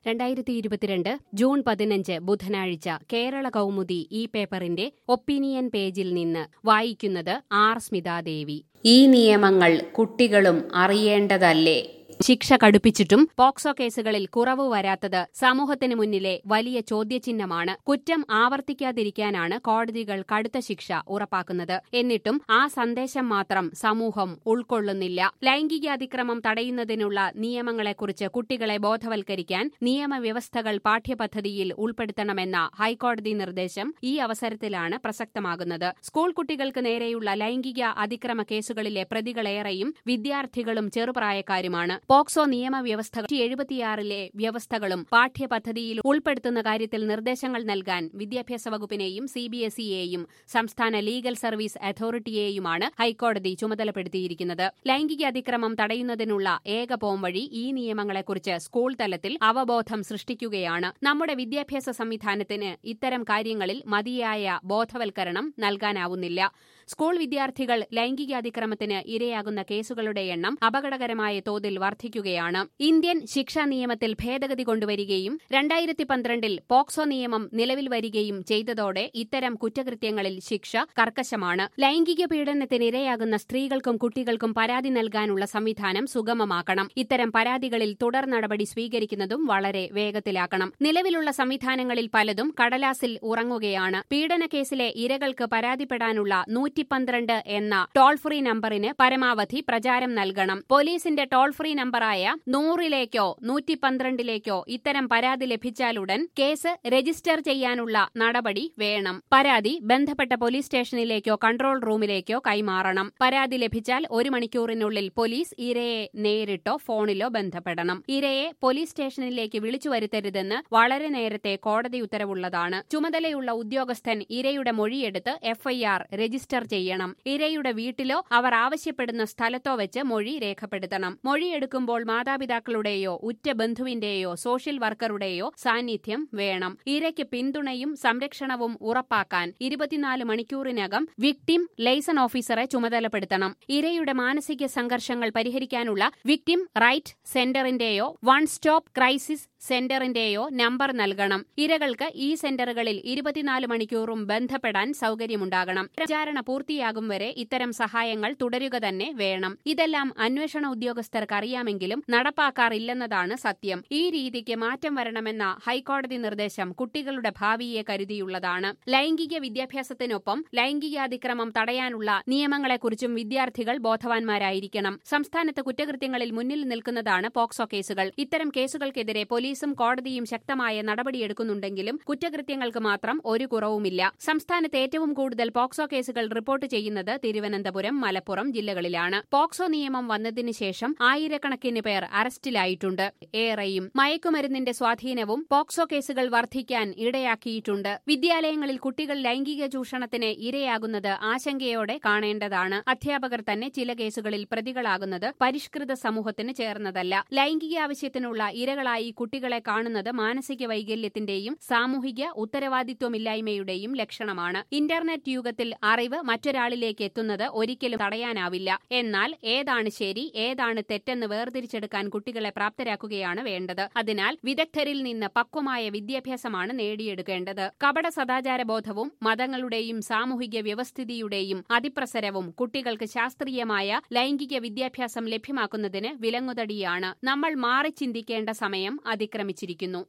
രണ്ടായിരത്തി ഇരുപത്തിരണ്ട് ജൂൺ പതിനഞ്ച് ബുധനാഴ്ച കേരള കൗമുദി ഈ പേപ്പറിന്റെ ഒപ്പീനിയൻ പേജിൽ നിന്ന് വായിക്കുന്നത് ആർ സ്മിതാദേവി ഈ നിയമങ്ങൾ കുട്ടികളും അറിയേണ്ടതല്ലേ ശിക്ഷ കടുപ്പിച്ചിട്ടും പോക്സോ കേസുകളിൽ കുറവ് വരാത്തത് സമൂഹത്തിന് മുന്നിലെ വലിയ ചോദ്യചിഹ്നമാണ് കുറ്റം ആവർത്തിക്കാതിരിക്കാനാണ് കോടതികൾ കടുത്ത ശിക്ഷ ഉറപ്പാക്കുന്നത് എന്നിട്ടും ആ സന്ദേശം മാത്രം സമൂഹം ഉൾക്കൊള്ളുന്നില്ല ലൈംഗിക അതിക്രമം തടയുന്നതിനുള്ള നിയമങ്ങളെക്കുറിച്ച് കുട്ടികളെ ബോധവൽക്കരിക്കാൻ നിയമവ്യവസ്ഥകൾ പാഠ്യപദ്ധതിയിൽ ഉൾപ്പെടുത്തണമെന്ന ഹൈക്കോടതി നിർദ്ദേശം ഈ അവസരത്തിലാണ് പ്രസക്തമാകുന്നത് സ്കൂൾ കുട്ടികൾക്ക് നേരെയുള്ള ലൈംഗിക അതിക്രമ കേസുകളിലെ പ്രതികളേറെയും വിദ്യാർത്ഥികളും ചെറുപ്രായക്കാരുമാണ് പോക്സോ നിയമവ്യവസ്ഥകൾ എഴുപത്തിയാറിലെ വ്യവസ്ഥകളും പാഠ്യപദ്ധതിയിൽ ഉൾപ്പെടുത്തുന്ന കാര്യത്തിൽ നിർദ്ദേശങ്ങൾ നൽകാൻ വിദ്യാഭ്യാസ വകുപ്പിനെയും സിബിഎസ്ഇയെയും സംസ്ഥാന ലീഗൽ സർവീസ് അതോറിറ്റിയെയുമാണ് ഹൈക്കോടതി ചുമതലപ്പെടുത്തിയിരിക്കുന്നത് ലൈംഗിക അതിക്രമം തടയുന്നതിനുള്ള ഏക പോംവഴി ഈ നിയമങ്ങളെക്കുറിച്ച് സ്കൂൾ തലത്തിൽ അവബോധം സൃഷ്ടിക്കുകയാണ് നമ്മുടെ വിദ്യാഭ്യാസ സംവിധാനത്തിന് ഇത്തരം കാര്യങ്ങളിൽ മതിയായ ബോധവൽക്കരണം നൽകാനാവുന്നില്ല സ്കൂൾ വിദ്യാർത്ഥികൾ ലൈംഗിക അതിക്രമത്തിന് ഇരയാകുന്ന കേസുകളുടെ എണ്ണം അപകടകരമായ തോതിൽ വർദ്ധിക്കുകയാണ് ഇന്ത്യൻ ശിക്ഷാ നിയമത്തിൽ ഭേദഗതി കൊണ്ടുവരികയും രണ്ടായിരത്തി പന്ത്രണ്ടിൽ പോക്സോ നിയമം നിലവിൽ വരികയും ചെയ്തതോടെ ഇത്തരം കുറ്റകൃത്യങ്ങളിൽ ശിക്ഷ കർക്കശമാണ് ലൈംഗിക പീഡനത്തിന് ഇരയാകുന്ന സ്ത്രീകൾക്കും കുട്ടികൾക്കും പരാതി നൽകാനുള്ള സംവിധാനം സുഗമമാക്കണം ഇത്തരം പരാതികളിൽ തുടർ നടപടി സ്വീകരിക്കുന്നതും വളരെ വേഗത്തിലാക്കണം നിലവിലുള്ള സംവിധാനങ്ങളിൽ പലതും കടലാസിൽ ഉറങ്ങുകയാണ് പീഡന കേസിലെ ഇരകൾക്ക് പരാതിപ്പെടാനുള്ള നൂറ്റി പന്ത്രണ്ട് എന്ന ടോൾ ഫ്രീ നമ്പറിന് പരമാവധി പ്രചാരം നൽകണം പോലീസിന്റെ ടോൾ ഫ്രീ നമ്പറായ നൂറിലേക്കോ നൂറ്റി പന്ത്രണ്ടിലേക്കോ ഇത്തരം പരാതി ലഭിച്ചാലുടൻ കേസ് രജിസ്റ്റർ ചെയ്യാനുള്ള നടപടി വേണം പരാതി ബന്ധപ്പെട്ട പോലീസ് സ്റ്റേഷനിലേക്കോ കൺട്രോൾ റൂമിലേക്കോ കൈമാറണം പരാതി ലഭിച്ചാൽ ഒരു മണിക്കൂറിനുള്ളിൽ പോലീസ് ഇരയെ നേരിട്ടോ ഫോണിലോ ബന്ധപ്പെടണം ഇരയെ പോലീസ് സ്റ്റേഷനിലേക്ക് വിളിച്ചു വരുത്തരുതെന്ന് വളരെ നേരത്തെ കോടതി ഉത്തരവുള്ളതാണ് ചുമതലയുള്ള ഉദ്യോഗസ്ഥൻ ഇരയുടെ മൊഴിയെടുത്ത് എഫ്ഐആർ രജിസ്റ്റർ ചെയ്യണം ഇരയുടെ വീട്ടിലോ അവർ ആവശ്യപ്പെടുന്ന സ്ഥലത്തോ വെച്ച് മൊഴി രേഖപ്പെടുത്തണം മൊഴിയെടുക്കുമ്പോൾ മാതാപിതാക്കളുടെയോ ഉറ്റ ബന്ധുവിന്റെയോ സോഷ്യൽ വർക്കറുടെയോ സാന്നിധ്യം വേണം ഇരയ്ക്ക് പിന്തുണയും സംരക്ഷണവും ഉറപ്പാക്കാൻ ഇരുപത്തിനാല് മണിക്കൂറിനകം വിക്ടിം ലൈസൺ ഓഫീസറെ ചുമതലപ്പെടുത്തണം ഇരയുടെ മാനസിക സംഘർഷങ്ങൾ പരിഹരിക്കാനുള്ള വിക്ടിം റൈറ്റ് സെന്ററിന്റെയോ വൺ സ്റ്റോപ്പ് ക്രൈസിസ് സെന്ററിന്റെയോ നമ്പർ നൽകണം ഇരകൾക്ക് ഈ സെന്ററുകളിൽ ഇരുപത്തിനാല് മണിക്കൂറും ബന്ധപ്പെടാൻ സൗകര്യമുണ്ടാകണം വിചാരണ പൂർത്തിയാകും വരെ ഇത്തരം സഹായങ്ങൾ തുടരുക തന്നെ വേണം ഇതെല്ലാം അന്വേഷണ ഉദ്യോഗസ്ഥർക്ക് അറിയാമെങ്കിലും നടപ്പാക്കാറില്ലെന്നതാണ് സത്യം ഈ രീതിക്ക് മാറ്റം വരണമെന്ന ഹൈക്കോടതി നിർദ്ദേശം കുട്ടികളുടെ ഭാവിയെ കരുതിയുള്ളതാണ് ലൈംഗിക വിദ്യാഭ്യാസത്തിനൊപ്പം ലൈംഗികാതിക്രമം തടയാനുള്ള നിയമങ്ങളെക്കുറിച്ചും വിദ്യാർത്ഥികൾ ബോധവാന്മാരായിരിക്കണം സംസ്ഥാനത്ത് കുറ്റകൃത്യങ്ങളിൽ മുന്നിൽ നിൽക്കുന്നതാണ് പോക്സോ കേസുകൾ ഇത്തരം കേസുകൾക്കെതിരെ പോലീസും കോടതിയും ശക്തമായ നടപടിയെടുക്കുന്നുണ്ടെങ്കിലും കുറ്റകൃത്യങ്ങൾക്ക് മാത്രം ഒരു കുറവുമില്ല സംസ്ഥാനത്ത് ഏറ്റവും കൂടുതൽ പോക്സോ കേസുകൾ റിപ്പോർട്ട് ചെയ്യുന്നത് തിരുവനന്തപുരം മലപ്പുറം ജില്ലകളിലാണ് പോക്സോ നിയമം വന്നതിന് ശേഷം ആയിരക്കണക്കിന് പേർ അറസ്റ്റിലായിട്ടുണ്ട് ഏറെയും മയക്കുമരുന്നിന്റെ സ്വാധീനവും പോക്സോ കേസുകൾ വർദ്ധിക്കാൻ ഇടയാക്കിയിട്ടുണ്ട് വിദ്യാലയങ്ങളിൽ കുട്ടികൾ ലൈംഗിക ചൂഷണത്തിന് ഇരയാകുന്നത് ആശങ്കയോടെ കാണേണ്ടതാണ് അധ്യാപകർ തന്നെ ചില കേസുകളിൽ പ്രതികളാകുന്നത് പരിഷ്കൃത സമൂഹത്തിന് ചേർന്നതല്ല ലൈംഗിക ആവശ്യത്തിനുള്ള ഇരകളായി കുട്ടികളെ കാണുന്നത് മാനസിക വൈകല്യത്തിന്റെയും സാമൂഹിക ഉത്തരവാദിത്വമില്ലായ്മയുടെയും ലക്ഷണമാണ് ഇന്റർനെറ്റ് യുഗത്തിൽ അറിവ് മറ്റൊരാളിലേക്ക് എത്തുന്നത് ഒരിക്കലും തടയാനാവില്ല എന്നാൽ ഏതാണ് ശരി ഏതാണ് തെറ്റെന്ന് വേർതിരിച്ചെടുക്കാൻ കുട്ടികളെ പ്രാപ്തരാക്കുകയാണ് വേണ്ടത് അതിനാൽ വിദഗ്ധരിൽ നിന്ന് പക്വമായ വിദ്യാഭ്യാസമാണ് നേടിയെടുക്കേണ്ടത് കപട സദാചാര ബോധവും മതങ്ങളുടെയും സാമൂഹിക വ്യവസ്ഥിതിയുടെയും അതിപ്രസരവും കുട്ടികൾക്ക് ശാസ്ത്രീയമായ ലൈംഗിക വിദ്യാഭ്യാസം ലഭ്യമാക്കുന്നതിന് വിലങ്ങുതടിയാണ് നമ്മൾ മാറി ചിന്തിക്കേണ്ട സമയം അതിക്രമിച്ചിരിക്കുന്നു